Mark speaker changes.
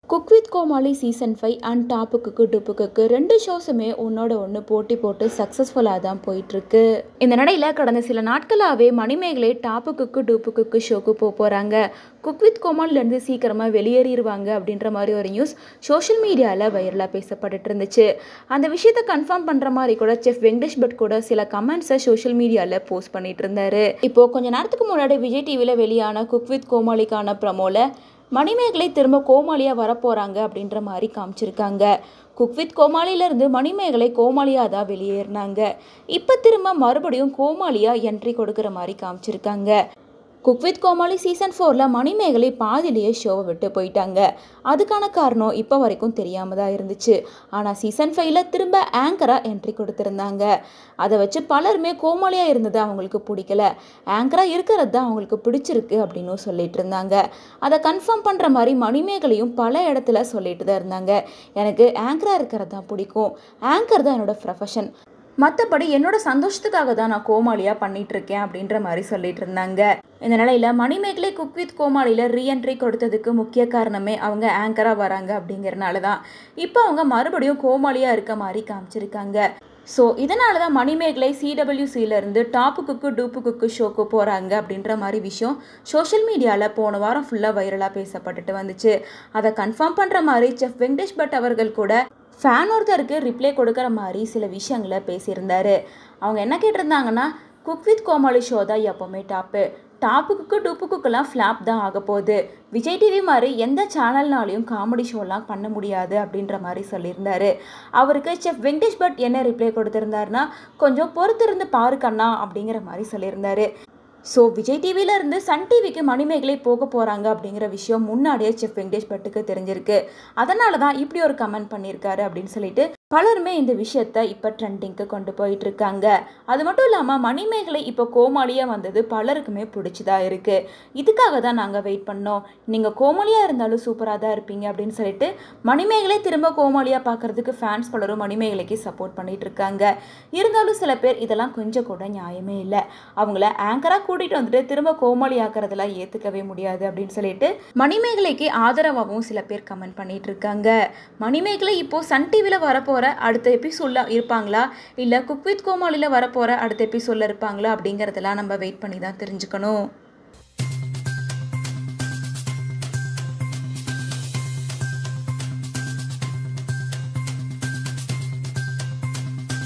Speaker 1: cook with Comali season five and டாப்புக்கு டுப்புக்கு ரெண்டு ஷோஸுமே ஒன்னோட ஒன்று போட்டி போட்டு சக்ஸஸ்ஃபுல்லாக தான் போயிட்டுருக்கு இந்த நடையில் கடந்த சில நாட்களாகவே மணிமேகலை டாப்புக்கு டுப்புக்கு ஷோக்கு போக போகிறாங்க குக் வித் கோமாளிலேருந்து சீக்கிரமாக வெளியேறிடுவாங்க அப்படின்ற மாதிரி ஒரு நியூஸ் சோஷியல் மீடியாவில் வைரலாக பேசப்பட்டுட்டு இருந்துச்சு அந்த விஷயத்தை கன்ஃபார்ம் பண்ணுற மாதிரி கூட செஃப் வெங்கடேஷ் பட் கூட சில கமெண்ட்ஸை சோஷியல் மீடியாவில் போஸ்ட் பண்ணிட்டு இருந்தாரு இப்போ கொஞ்ச நேரத்துக்கு முன்னாடி விஜய் டிவியில் வெளியான குக் வித் கோமாளிக்கான ப்ரமோல மணிமேகலை திரும்ப கோமாளியாக வரப்போகிறாங்க அப்படின்ற மாதிரி காமிச்சிருக்காங்க குக் வித் கோமாளியிலேருந்து மணிமேகலை கோமாளியாக தான் வெளியேறினாங்க இப்போ திரும்ப மறுபடியும் கோமாளியாக என்ட்ரி கொடுக்குற மாதிரி காமிச்சிருக்காங்க குக் வித் கோமாளி சீசன் ஃபோரில் மணிமேகலை பாதிலேயே ஷோவை விட்டு போயிட்டாங்க அதுக்கான காரணம் இப்போ வரைக்கும் தெரியாமல் தான் இருந்துச்சு ஆனால் சீசன் ஃபைவ்ல திரும்ப ஆங்கராக என்ட்ரி கொடுத்துருந்தாங்க அதை வச்சு பலருமே கோமாளியாக இருந்தது அவங்களுக்கு பிடிக்கல ஆங்கராக இருக்கிறது தான் அவங்களுக்கு பிடிச்சிருக்கு அப்படின்னு சொல்லிட்டு இருந்தாங்க அதை கன்ஃபார்ம் பண்ணுற மாதிரி மணிமேகலையும் பல இடத்துல சொல்லிட்டு தான் இருந்தாங்க எனக்கு ஆங்கராக இருக்கிறது தான் பிடிக்கும் ஆங்கர் தான் என்னோட ப்ரொஃபஷன் மற்றபடி என்னோட சந்தோஷத்துக்காக தான் நான் கோமாளியாக பண்ணிட்டு இருக்கேன் அப்படின்ற மாதிரி சொல்லிட்டு இருந்தாங்க இந்த நிலையில் மணிமேகலை குக் வித் கோமாளியில் ரீஎன்ட்ரி கொடுத்ததுக்கு முக்கிய காரணமே அவங்க ஆங்கராக வராங்க அப்படிங்கிறனால தான் இப்போ அவங்க மறுபடியும் கோமாளியாக இருக்க மாதிரி காமிச்சிருக்காங்க ஸோ இதனால தான் மணிமேகலை சிடபிள்யூசியிலேருந்து டாப்பு குக்கு டூப்பு குக்கு ஷோக்கு போகிறாங்க அப்படின்ற மாதிரி விஷயம் சோஷியல் மீடியாவில் போன வாரம் ஃபுல்லாக வைரலாக பேசப்பட்டுட்டு வந்துச்சு அதை கன்ஃபார்ம் பண்ணுற மாதிரி செஃப் வெங்கடேஷ் பட் அவர்கள் கூட ஃபேன் ஒருத்தருக்கு ரிப்ளை கொடுக்குற மாதிரி சில விஷயங்களை பேசியிருந்தாரு அவங்க என்ன கேட்டிருந்தாங்கன்னா குக் வித் கோமாளி ஷோ தான் எப்போவுமே டாப்பு டாப்புக்கு டூப்புக்குக்கெல்லாம் ஃப்ளாப் தான் ஆக போகுது விஜய் டிவி மாதிரி எந்த சேனல்னாலையும் காமெடி ஷோலாம் பண்ண முடியாது அப்படின்ற மாதிரி சொல்லியிருந்தாரு அவருக்கு செஃப் வெங்கடேஷ் பட் என்ன ரிப்ளை கொடுத்துருந்தாருன்னா கொஞ்சம் பொறுத்திருந்து பாரு கண்ணா அப்படிங்கிற மாதிரி சொல்லியிருந்தாரு ஸோ விஜய் டிவியிலேருந்து சன் டிவிக்கு மணிமேகலை போக போகிறாங்க அப்படிங்கிற விஷயம் முன்னாடியே செஃப் வெங்கடேஷ் பட்டுக்கு தெரிஞ்சிருக்கு அதனால தான் இப்படி ஒரு கமெண்ட் பண்ணியிருக்காரு அப்படின்னு சொல்லிட்டு பலருமே இந்த விஷயத்த இப்போ ட்ரெண்டிங்க்கு கொண்டு போயிட்டு இருக்காங்க அது மட்டும் இல்லாமல் மணிமேகலை இப்போ கோமாளியாக வந்தது பலருக்குமே பிடிச்சதா இருக்குது இதுக்காக தான் நாங்கள் வெயிட் பண்ணோம் நீங்கள் கோமாளியாக இருந்தாலும் சூப்பராக தான் இருப்பீங்க அப்படின்னு சொல்லிட்டு மணிமேகலை திரும்ப கோமாளியாக பார்க்குறதுக்கு ஃபேன்ஸ் பலரும் மணிமேகலைக்கு சப்போர்ட் பண்ணிட்டு இருக்காங்க இருந்தாலும் சில பேர் இதெல்லாம் கொஞ்சம் கூட நியாயமே இல்லை அவங்கள ஆங்கராக கூட்டிகிட்டு வந்துட்டு திரும்ப கோமாளி ஆக்கிறதெல்லாம் ஏற்றுக்கவே முடியாது அப்படின்னு சொல்லிட்டு மணிமேகலைக்கு ஆதரவாகவும் சில பேர் கமெண்ட் பண்ணிட்டு இருக்காங்க மணிமேகலை இப்போ சன் டிவியில் வரப்போ வரப்போகிற அடுத்த எபிசோடில் இருப்பாங்களா இல்லை குக் வித் கோமாளியில் வரப்போகிற அடுத்த எபிசோடில் இருப்பாங்களா அப்படிங்கிறதெல்லாம் நம்ம வெயிட் பண்ணி தான் தெரிஞ்சுக்கணும்